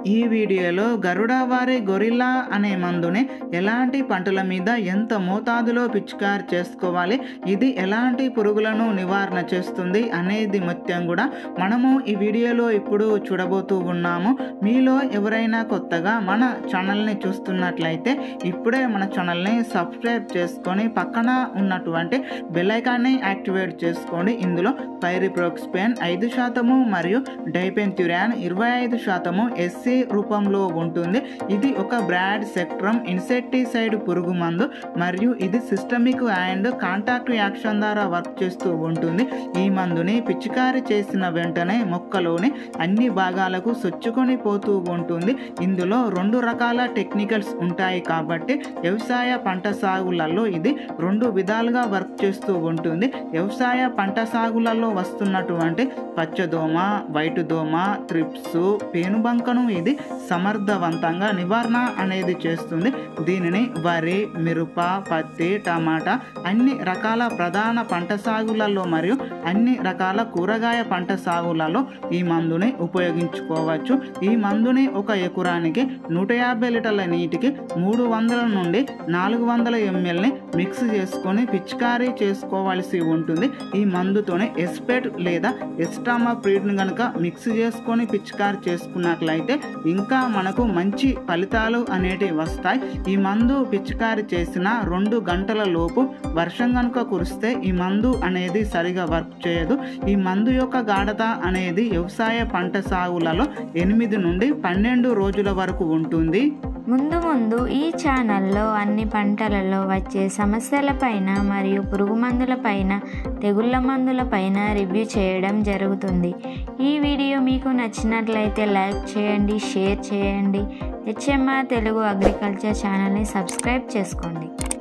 ఈ వీడియోలో గరుడావారి గొరిల్లా అనే మందుని ఎలాంటి పంటల మీద ఎంత మోతాదులో పిచికారి చేసుకోవాలి ఇది ఎలాంటి పురుగులను నివారణ చేస్తుంది అనేది మొత్తం కూడా మనము ఈ వీడియోలో ఇప్పుడు చూడబోతూ ఉన్నాము మీలో ఎవరైనా కొత్తగా మన ఛానల్ని చూస్తున్నట్లయితే ఇప్పుడే మన ఛానల్ని సబ్స్క్రైబ్ చేసుకొని పక్కన ఉన్నటువంటి బెల్ ఐకాన్ని యాక్టివేట్ చేసుకోండి ఇందులో పైరిప్రోక్స్పెన్ ఐదు శాతము మరియు డైపెన్థ్యూరాన్ ఇరవై ఐదు శాతము ఎస్సీ రూపంలో ఉంటుంది ఇది ఒక బ్రాడ్ సెక్ట్రమ్ ఇన్సెక్టిసైడ్ పురుగు మందు మరియు ఇది సిస్టమిక్ అండ్ కాంటాక్ట్ యాక్షన్ ద్వారా వర్క్ చేస్తూ ఉంటుంది ఈ మందుని పిచికారి చేసిన వెంటనే మొక్కలోని అన్ని భాగాలకు సొచ్చుకొని పోతూ ఉంటుంది ఇందులో రెండు రకాల టెక్నికల్స్ ఉంటాయి కాబట్టి వ్యవసాయ పంట సాగులలో ఇది రెండు విధాలుగా వర్క్ చేస్తూ ఉంటుంది వ్యవసాయ పంట సాగులలో వస్తున్నటువంటి పచ్చదోమ వైట్ దోమ త్రిప్స్ పేనుబంకను ఇది సమర్థవంతంగా నివారణ అనేది చేస్తుంది దీనిని వరి మిరప పత్తి టమాటా అన్ని రకాల ప్రధాన పంట సాగులలో మరియు అన్ని రకాల కూరగాయ పంట సాగులలో ఈ మందుని ఉపయోగించుకోవచ్చు ఈ మందుని ఒక ఎకరానికి నూట యాభై లీటర్ల నీటికి మూడు వందల నుండి నాలుగు వందల ఎంఎల్ని మిక్స్ చేసుకొని పిచికారీ చేసుకోవాల్సి ఉంటుంది ఈ మందుతోనే ఎస్పెట్ లేదా ఎస్టామా ప్రీడ్ని కనుక మిక్స్ చేసుకొని పిచికారీ చేసుకున్నట్లయితే ఇంకా మనకు మంచి ఫలితాలు అనేటివి వస్తాయి ఈ మందు పిచికారీ చేసిన రెండు గంటల లోపు వర్షం కనుక కురిస్తే ఈ మందు అనేది సరిగా వర్క్ చేయదు ఈ మందు యొక్క గాఢత అనేది వ్యవసాయ పంట సాగులలో ఎనిమిది నుండి పన్నెండు రోజుల వరకు ఉంటుంది ముందు ముందు ఈ ఛానల్లో అన్ని పంటలలో వచ్చే సమస్యలపైన మరియు పురుగు మందులపైన తెగుళ్ళ మందులపైన రివ్యూ చేయడం జరుగుతుంది ఈ వీడియో మీకు నచ్చినట్లయితే లైక్ చేయండి షేర్ చేయండి హెచ్ఎంఆర్ తెలుగు అగ్రికల్చర్ ఛానల్ని సబ్స్క్రైబ్ చేసుకోండి